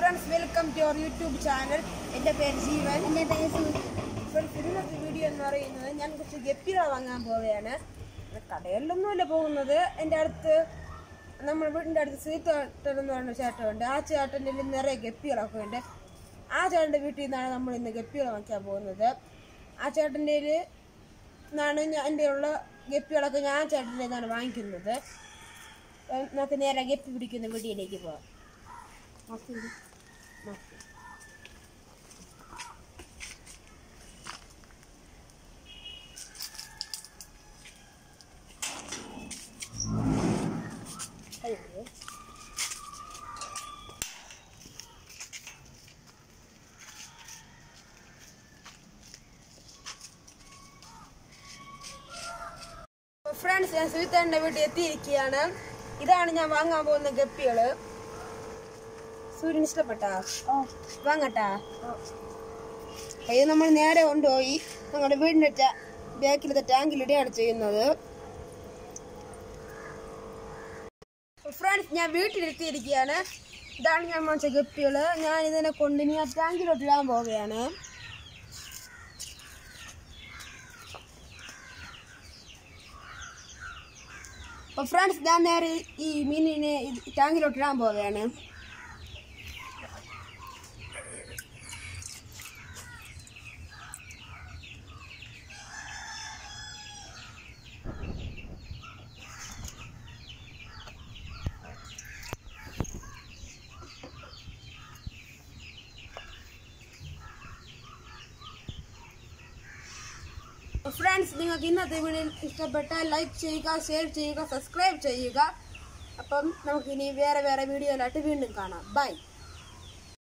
friends welcome to our YouTube channel എൻ്റെ പേര് ജീവൻ എൻ്റെ പേര് സു- ഫ്രണ്ട്സ് ഇന്നത്തെ വീഡിയോ എന്ന് പറയുന്നത് ഞാൻ കുറച്ച് ഗപ്പികളെ വാങ്ങാൻ പോവുകയാണ് കടകളിലൊന്നുമല്ല പോകുന്നത് എൻ്റെ അടുത്ത് നമ്മുടെ വീടിൻ്റെ അടുത്ത് ശ്രീതോട്ടൻ എന്ന് പറഞ്ഞ ചേട്ടനുണ്ട് ആ ചേട്ടൻ്റെ കയ്യിൽ നിറയെ ഗപ്പികളൊക്കെ ഉണ്ട് ആ ചേട്ടൻ്റെ വീട്ടിൽ നിന്നാണ് നമ്മൾ ഇന്ന് ഗപ്പികളെ വാങ്ങിക്കാൻ പോകുന്നത് ആ ചേട്ടൻ്റെ കയ്യിൽ നിന്നാണ് ഞാൻ എൻ്റെ ഉള്ള ഗപ്പികളൊക്കെ ഞാൻ ആ ചേട്ടൻ്റെ നിന്നാണ് വാങ്ങിക്കുന്നത് അപ്പം നമുക്ക് നേരെ ഗപ്പി പിടിക്കുന്ന വീട്ടിലേക്ക് പോകാം നോക്കി നോക്കി അയ്യോ ഫ്രണ്ട്സ് ഞാൻ സുഹിത്തേന്റെ വീട്ടിൽ എത്തിയിരിക്കുകയാണ് ഇതാണ് ഞാൻ വാങ്ങാൻ പോകുന്ന ഗപ്പികള് സൂര്യൻ ഇഷ്ടപ്പെട്ടാ ഓ വാങ്ങട്ടാ ഇത് നമ്മൾ നേരെ കൊണ്ടുപോയി ഞങ്ങളുടെ വീടിന്റെ ട- ബാക്കിലത്തെ ടാങ്കിലിടുകയാണ് ചെയ്യുന്നത് ഫ്രണ്ട്സ് ഞാൻ വീട്ടിലെത്തിയിരിക്കുകയാണ് ഇതാണ് ഞാൻ വാങ്ങിച്ച ഗപ്പികള് ഞാൻ ഇതിനെ കൊണ്ട് ഇനി ആ ടാങ്കിലോട്ട് ഇടാൻ പോവുകയാണ് അപ്പൊ ഫ്രണ്ട്സ് ഞാൻ നേരെ ഈ മീനിനെ ഇത് ടാങ്കിലോട്ട് ഇടാൻ പോവുകയാണ് ഫ്രണ്ട്സ് നിങ്ങൾക്ക് ഇന്നത്തെ വീഡിയോ ഇഷ്ടപ്പെട്ടാൽ ലൈക്ക് ചെയ്യുക ഷെയർ ചെയ്യുക സബ്സ്ക്രൈബ് ചെയ്യുക അപ്പം നമുക്കിനി വേറെ വേറെ വീഡിയോയിലായിട്ട് വീണ്ടും കാണാം ബൈ